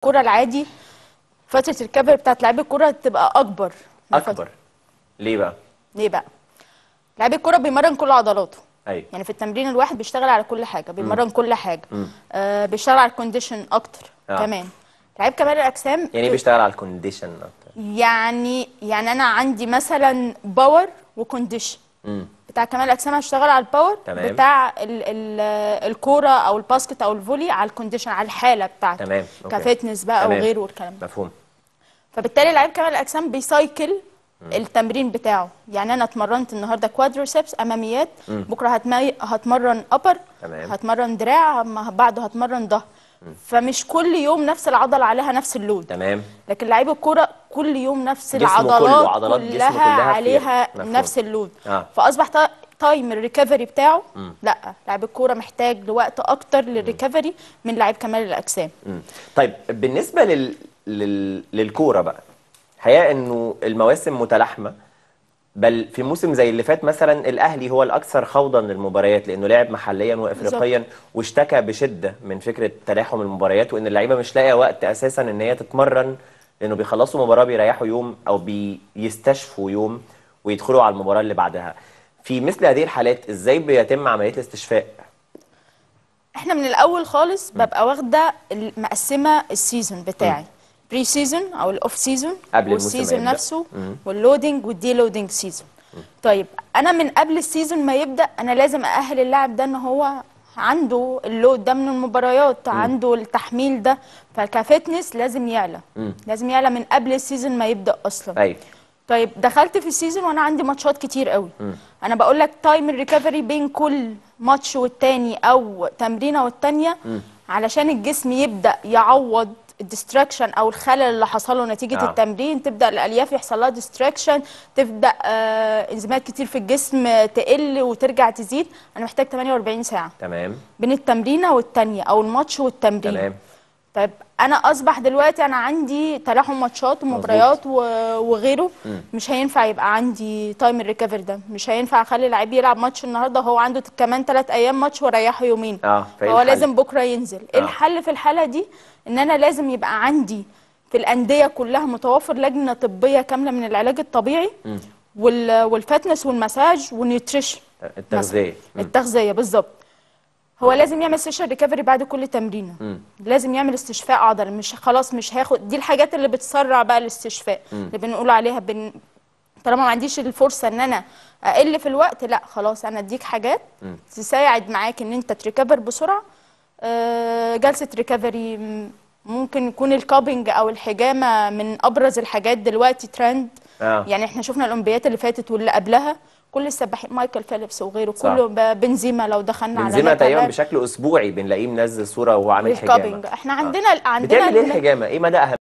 الكره العادي فتره الريكفري بتاعت لعيب الكره تبقى اكبر من فترة- اكبر ليه بقى ليه بقى لعيب الكره بيمرن كل عضلاته ايوه يعني في التمرين الواحد بيشتغل على كل حاجه بيمرن كل حاجه آه بيشتغل على الكونديشن اكتر آه. كمان لعيب كمال الاجسام يعني ايه بيشتغل على الكونديشن اكتر يعني يعني انا عندي مثلا باور وكونديشن امم بتاع كمال الاجسام هشتغل على الباور تمام. بتاع ال ال الكوره او الباسكت او الفولي على الكونديشن على الحاله بتاعته تمام، أوكي. كفتنس بقى تمام. وغيره والكلام ده مفهوم فبالتالي لعيب كمال الاجسام بيسايكل التمرين بتاعه يعني انا اتمرنت النهارده كوادروسيبس اماميات بكره هتمي... هتمرن ابر تمام. هتمرن دراع أما بعده هتمرن ظهر فمش كل يوم نفس العضله عليها نفس اللود تمام لكن لعيب الكوره كل يوم نفس جسمه العضلات كله، عضلات جسمه كلها, كلها في- عليها مفهوم. نفس اللود آه. فاصبح تا- تايم الريكفري بتاعه لا لعيب الكوره محتاج لوقت اكتر للريكفري من لعيب كمال الاجسام مم. طيب بالنسبه لل... لل... للكوره بقى الحقيقه انه المواسم متلاحمه بل في موسم زي اللي فات مثلا الاهلي هو الاكثر خوضا للمباريات لانه لعب محليا وافريقيا واشتكى بشده من فكره تلاحم المباريات وان اللعيبه مش لاقيه وقت اساسا ان هي تتمرن لانه بيخلصوا مباراه بيريحوا يوم او بيستشفوا يوم ويدخلوا على المباراه اللي بعدها في مثل هذه الحالات ازاي بيتم عمليه الاستشفاء احنا من الاول خالص ببقى واخده ال- مقسمه السيزون بتاعي بري سيزون او الاوف سيزون قبل الموسم ما والسيزون يبدأ. نفسه واللودنج والدي لودنج سيزون طيب انا من قبل السيزون ما يبدا انا لازم ااهل اللاعب ده ان هو عنده اللود ده من المباريات عنده التحميل ده فكفتنس لازم يعلى لازم يعلى من قبل السيزون ما يبدا اصلا ايوه طيب دخلت في السيزون وانا عندي ماتشات كتير قوي انا بقول لك تايم الريكفري بين كل ماتش والتاني او تمرينه والتانيه علشان الجسم يبدا يعوض الديستراكشن او الخلل اللي حصل له نتيجه آه. آه. التمرين تبدا الالياف يحصل لها ديستراكشن تبدا آه انزيمات كتير في الجسم آه، تقل وترجع تزيد انا محتاج 48 ساعه تمام بين التمرينه والتانيه او الماتش والتمرين تمام طيب انا اصبح دلوقتي انا عندي تلاحم ماتشات ومباريات و- وغيره مش هينفع يبقى عندي تايم الريكفري ده مش هينفع اخلي لعيب يلعب ماتش النهارده وهو عنده كمان ثلاث ايام ماتش واريحه يومين اه فإيه هو الحل؟ لازم بكره ينزل آه. ايه الحل في الحاله دي ان انا لازم يبقى عندي في الانديه كلها متوفر لجنه طبيه كامله من العلاج الطبيعي وال والفتنس والمساج والنيوتريشن التغذيه مم. التغذيه بالظبط هو لازم يعمل سيشن ريكفري بعد كل تمرينه لازم يعمل استشفاء عضلي مش خلاص مش هاخد دي الحاجات اللي بتسرع بقى الاستشفاء اللي بنقول عليها بن... طالما ما عنديش الفرصه ان انا اقل في الوقت لا خلاص انا اديك حاجات تساعد معاك ان انت تريكفر بسرعه آه، جلسه ريكفري م- ممكن يكون الكابنج او الحجامه من ابرز الحاجات دلوقتي ترند آه. يعني احنا شفنا الاولمبيات اللي فاتت واللي قبلها كل السباحين مايكل فيليبس وغيره صح. كله ب- بنزيما لو دخلنا على بنزيما تقريبا نتابع بشكل اسبوعي بنلاقيه منزل صوره وهو عامل الكابنج حجامه احنا عندنا عندنا بتعمل ايه ال- الحجامه ايه مدى اهميتها